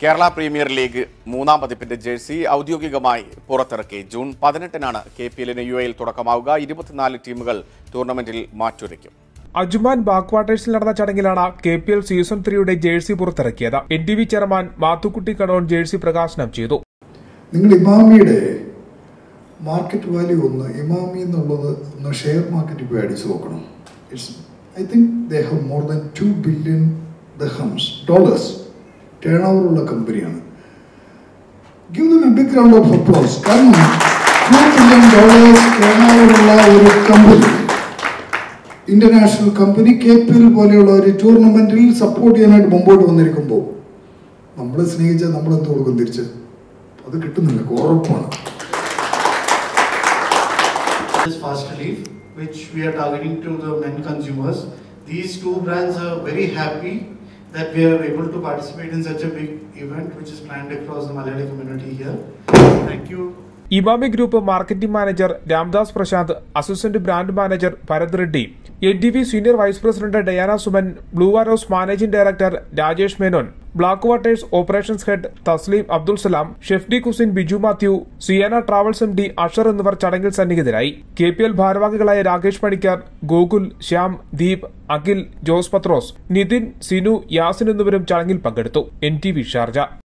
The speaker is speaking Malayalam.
കേരള പ്രീമിയർ ലീഗ് മൂന്നാം പതിപ്പിന്റെ ജേഴ്സി ഔദ്യോഗികമായി പുറത്തിറക്കി ജൂൺ പതിനെട്ടിനാണ് കെ പി എല്ലിന് യു എയിൽ തുടക്കമാവുക ഇരുപത്തിനാല് ടീമുകൾ ടൂർണമെന്റിൽ മാറ്റുരയ്ക്കും അജുമാൻ ബാക്ക്വാട്ടേഴ്സിൽ നടന്ന ചടങ്ങിലാണ് കെ പി എൽ സീസൺ ത്രീയുടെ ജേഴ്സി പുറത്തിറക്കിയത് N T V chairman Mathukutty കടോൺ ജേഴ്സി പ്രകാശനം ചെയ്തു നിങ്ങൾ ഇമാമിയുടെ മാർക്കറ്റ് വാല്യൂ ഒന്ന് ഇമാമി എന്നുള്ളത് ഒന്ന് ഷെയർ മാർക്കറ്റ് പോയി അടിച്ചു നോക്കണം it's I think they have more than two billion ദഹംസ് ഡോളേഴ്സ് ടേൺ ഓവർ ഉള്ള കമ്പനിയാണ് give them a big round of applause കാരണം two billion dollars turn over ഉള്ള ഒരു company international company K P L പോലെയുള്ള ഒരു ടൂർണമെന്റിൽ സപ്പോർട്ട് ചെയ്യാനായിട്ട് മുമ്പോട്ട് വന്നിരിക്കുമ്പോൾ നമ്മൾ സ്നേഹിച്ചാൽ നമ്മൾ എന്ത് കൊടുക്കും തിരിച്ച് അത് കിട്ടുന്നില്ല ഉറപ്പാണ് is Fast Relief, which we are targeting to the men consumers. These two brands are very happy that we are able to participate in such a big event which is planned across the Malayali community here. Thank you. Emami group marketing manager Ramdas Prashanth assistant brand manager Bharath Reddy N T V senior vice president Diana Suman Blue Arrows managing director Rajesh Menon Black Waters operations head Thasleem Abdul Salam chef de cuisine Biju Mathew Siyana travels M D Ashar എന്നിവർ ചടങ്ങിൽ സന്നിഹിതരായി കെ പി എൽ ഭാരവാഹികളായ രാകേഷ് പണിക്കർ ഗോകുൽ ശ്യാം ദീപ് അഖിൽ ജോസ് പത്രോസ് നിതിൻ സിനു യാസിൻ എന്നിവരും ചടങ്ങിൽ പങ്കെടുത്തു എൻ ടി വി ഷാർജ